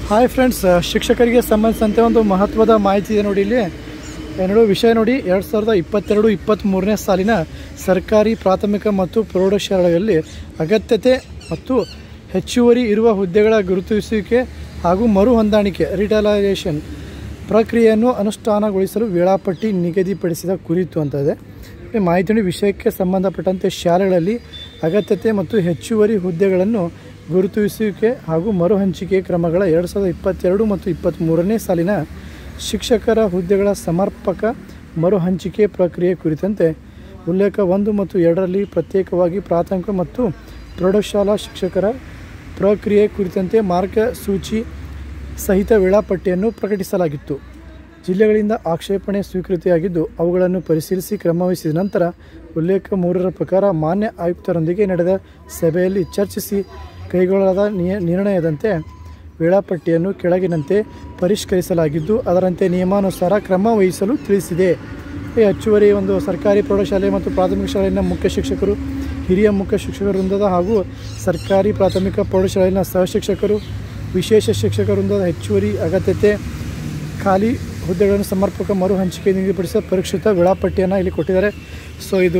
hi friends ಶಿಕ್ಷಕರಿಗೆ ಸಂಬಂಧಿಸಿದಂತೆ ಒಂದು ಮಹತ್ವದ ಮಾಹಿತಿ ಇದೆ ನೋಡಿ ಇಲ್ಲಿ ಎರಡು ವಿಷಯ ನೋಡಿ ಎರಡು ಸಾವಿರದ ಇಪ್ಪತ್ತೆರಡು ಇಪ್ಪತ್ತ್ಮೂರನೇ ಸಾಲಿನ ಸರ್ಕಾರಿ ಪ್ರಾಥಮಿಕ ಮತ್ತು ಪ್ರೌಢಶಾಲೆಗಳಲ್ಲಿ ಅಗತ್ಯತೆ ಮತ್ತು ಹೆಚ್ಚುವರಿ ಇರುವ ಹುದ್ದೆಗಳ ಗುರುತಿಸುವಿಕೆ ಹಾಗೂ ಮರು ಹೊಂದಾಣಿಕೆ ರಿಟಲೈಸೇಷನ್ ಪ್ರಕ್ರಿಯೆಯನ್ನು ಅನುಷ್ಠಾನಗೊಳಿಸಲು ವೇಳಾಪಟ್ಟಿ ನಿಗದಿಪಡಿಸಿದ ಕುರಿತು ಅಂತ ಇದೆ ಈ ಮಾಹಿತಿ ನೋಡಿ ವಿಷಯಕ್ಕೆ ಸಂಬಂಧಪಟ್ಟಂತೆ ಶಾಲೆಗಳಲ್ಲಿ ಅಗತ್ಯತೆ ಮತ್ತು ಹೆಚ್ಚುವರಿ ಹುದ್ದೆಗಳನ್ನು ಗುರುತಿಸುವಿಕೆ ಹಾಗೂ ಮರುಹಂಚಿಕೆ ಕ್ರಮಗಳ ಎರಡು ಸಾವಿರದ ಇಪ್ಪತ್ತೆರಡು ಮತ್ತು ಇಪ್ಪತ್ತ್ಮೂರನೇ ಸಾಲಿನ ಶಿಕ್ಷಕರ ಹುದ್ದೆಗಳ ಸಮರ್ಪಕ ಮರುಹಂಚಿಕೆ ಪ್ರಕ್ರಿಯೆ ಕುರಿತಂತೆ ಉಲ್ಲೇಖ ಒಂದು ಮತ್ತು ಎರಡರಲ್ಲಿ ಪ್ರತ್ಯೇಕವಾಗಿ ಪ್ರಾಥಮಿಕ ಮತ್ತು ಪ್ರೌಢಶಾಲಾ ಶಿಕ್ಷಕರ ಪ್ರಕ್ರಿಯೆ ಕುರಿತಂತೆ ಮಾರ್ಗಸೂಚಿ ಸಹಿತ ವೇಳಾಪಟ್ಟಿಯನ್ನು ಪ್ರಕಟಿಸಲಾಗಿತ್ತು ಜಿಲ್ಲೆಗಳಿಂದ ಆಕ್ಷೇಪಣೆ ಸ್ವೀಕೃತಿಯಾಗಿದ್ದು ಅವುಗಳನ್ನು ಪರಿಶೀಲಿಸಿ ಕ್ರಮವಹಿಸಿದ ನಂತರ ಉಲ್ಲೇಖ ಮೂರರ ಪ್ರಕಾರ ಮಾನ್ಯ ಆಯುಕ್ತರೊಂದಿಗೆ ನಡೆದ ಸಭೆಯಲ್ಲಿ ಚರ್ಚಿಸಿ ಕೈಗೊಳ್ಳಲಾದ ನಿಯ ನಿರ್ಣಯದಂತೆ ವೇಳಾಪಟ್ಟಿಯನ್ನು ಕೆಳಗಿನಂತೆ ಪರಿಷ್ಕರಿಸಲಾಗಿದ್ದು ಅದರಂತೆ ನಿಯಮಾನುಸಾರ ಕ್ರಮ ವಹಿಸಲು ತಿಳಿಸಿದೆ ಈ ಹೆಚ್ಚುವರಿ ಒಂದು ಸರ್ಕಾರಿ ಪ್ರೌಢಶಾಲೆ ಮತ್ತು ಪ್ರಾಥಮಿಕ ಶಾಲೆಯ ಮುಖ್ಯ ಶಿಕ್ಷಕರು ಹಿರಿಯ ಮುಖ್ಯ ಶಿಕ್ಷಕ ವೃಂದದ ಹಾಗೂ ಸರ್ಕಾರಿ ಪ್ರಾಥಮಿಕ ಪ್ರೌಢಶಾಲೆಯ ಸಹಶಿಕ್ಷಕರು ವಿಶೇಷ ಶಿಕ್ಷಕ ವೃಂದದ ಹೆಚ್ಚುವರಿ ಅಗತ್ಯತೆ ಖಾಲಿ ಹುದ್ದೆಗಳನ್ನು ಸಮರ್ಪಕ ಮರು ಹಂಚಿಕೆ ನಿಗದಿಪಡಿಸಿದ ಪರಿಷ್ಕೃತ ವೇಳಾಪಟ್ಟಿಯನ್ನು ಇಲ್ಲಿ ಕೊಟ್ಟಿದ್ದಾರೆ ಸೊ ಇದು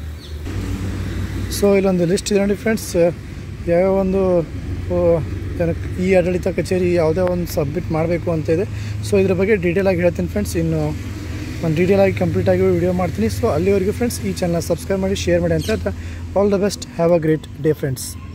ಸೊ ಇಲ್ಲೊಂದು ಲಿಸ್ಟ್ ಇದೆ ನೋಡಿ ಫ್ರೆಂಡ್ಸ್ ಯಾವ್ಯಾವ ಒಂದು ಓ, ಏನಕ್ಕೆ ಈ ಆಡಳಿತ ಕಚೇರಿ ಯಾವುದೇ ಒಂದು ಸಬ್ಮಿಟ್ ಮಾಡಬೇಕು ಅಂತ ಇದೆ ಸೊ ಇದ್ರ ಬಗ್ಗೆ ಡೀಟೇಲ್ ಆಗಿ ಹೇಳ್ತೀನಿ ಫ್ರೆಂಡ್ಸ್ ಇನ್ನು ಒಂದು ಡೀಟೇಲ್ ಆಗಿ ಕಂಪ್ಲೀಟ್ ಆಗಿ ವಿಡಿಯೋ ಮಾಡ್ತೀನಿ ಸೊ ಅಲ್ಲಿವರೆಗೂ ಫ್ರೆಂಡ್ಸ್ ಈ ಚಾನಲ್ ಸಬ್ಸ್ಕ್ರೈಬ್ ಮಾಡಿ ಶೇರ್ ಮಾಡಿ ಅಂತ ಹೇಳ್ತಾ all the best have a great day friends